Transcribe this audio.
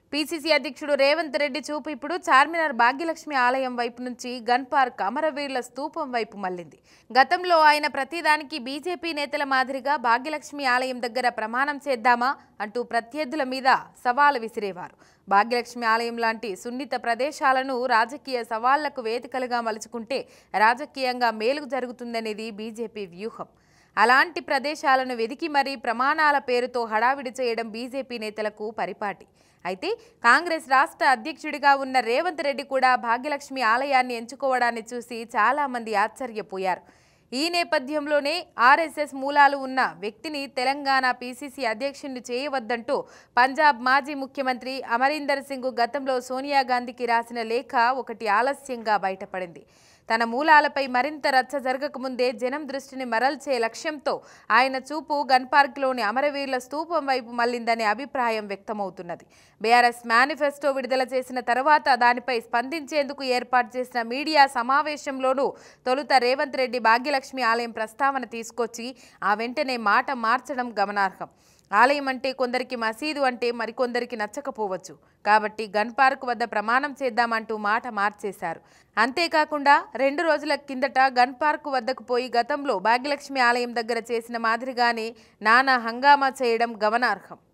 PCC అధ్యక్షుడు రేవంత్ రెడ్డి చూపు ఇప్పుడు చార్మినార్ భాగ్యలక్ష్మి ఆలయం వైపు నుంచి గన్ పార్క్ అమరవీరుల స్తూపం వైపు మళ్లింది గతంలో ఆయన ప్రతిదానికి బీజేపీ నేతల మాదిరిగా భాగ్యలక్ష్మి ఆలయం దగ్గర ప్రమాణం చేద్దామా అంటూ ప్రత్యర్థుల మీద సవాలు విసిరేవారు భాగ్యలక్ష్మి ఆలయం లాంటి సున్నిత ప్రదేశాలను రాజకీయ సవాళ్లకు వేదికలుగా మలుచుకుంటే రాజకీయంగా మేలు జరుగుతుందనేది బీజేపీ వ్యూహం అలాంటి ప్రదేశాలను వెదికి మరీ ప్రమాణాల పేరుతో హడావిడి చేయడం బీజేపీ నేతలకు పరిపాటి అయితే కాంగ్రెస్ రాష్ట్ర అధ్యక్షుడిగా ఉన్న రేవంత్ రెడ్డి కూడా భాగ్యలక్ష్మి ఆలయాన్ని ఎంచుకోవడాన్ని చూసి చాలామంది ఆశ్చర్యపోయారు ఈ నేపథ్యంలోనే ఆర్ఎస్ఎస్ మూలాలు ఉన్న వ్యక్తిని తెలంగాణ పీసీసీ అధ్యక్షుడిని చేయవద్దంటూ పంజాబ్ మాజీ ముఖ్యమంత్రి అమరీందర్ సింగ్ గతంలో సోనియా గాంధీకి రాసిన లేఖ ఒకటి ఆలస్యంగా బయటపడింది తన మూలాలపై మరింత రచ్చ జరగకముందే జనం దృష్టిని మరల్చే లక్ష్యంతో ఆయన చూపు గన్ పార్క్లోని అమరవీరుల స్తూపం వైపు మళ్లిందనే అభిప్రాయం వ్యక్తమవుతున్నది బీఆర్ఎస్ మేనిఫెస్టో విడుదల చేసిన తర్వాత దానిపై స్పందించేందుకు ఏర్పాటు చేసిన మీడియా సమావేశంలోనూ తొలుత రేవంత్ రెడ్డి భాగ్యలక్ష్మి ఆలయం ప్రస్తావన తీసుకొచ్చి ఆ వెంటనే మాట మార్చడం గమనార్హం ఆలయం అంటే కొందరికి మసీదు అంటే మరికొందరికి నచ్చకపోవచ్చు కాబట్టి గన్ పార్క్ వద్ద ప్రమాణం చేద్దామంటూ మాట మార్చేశారు అంతేకాకుండా రెండు రోజుల కిందట గన్ పార్క్ వద్దకు పోయి గతంలో భాగ్యలక్ష్మి ఆలయం దగ్గర చేసిన మాదిరిగానే నానా హంగామా చేయడం గమనార్హం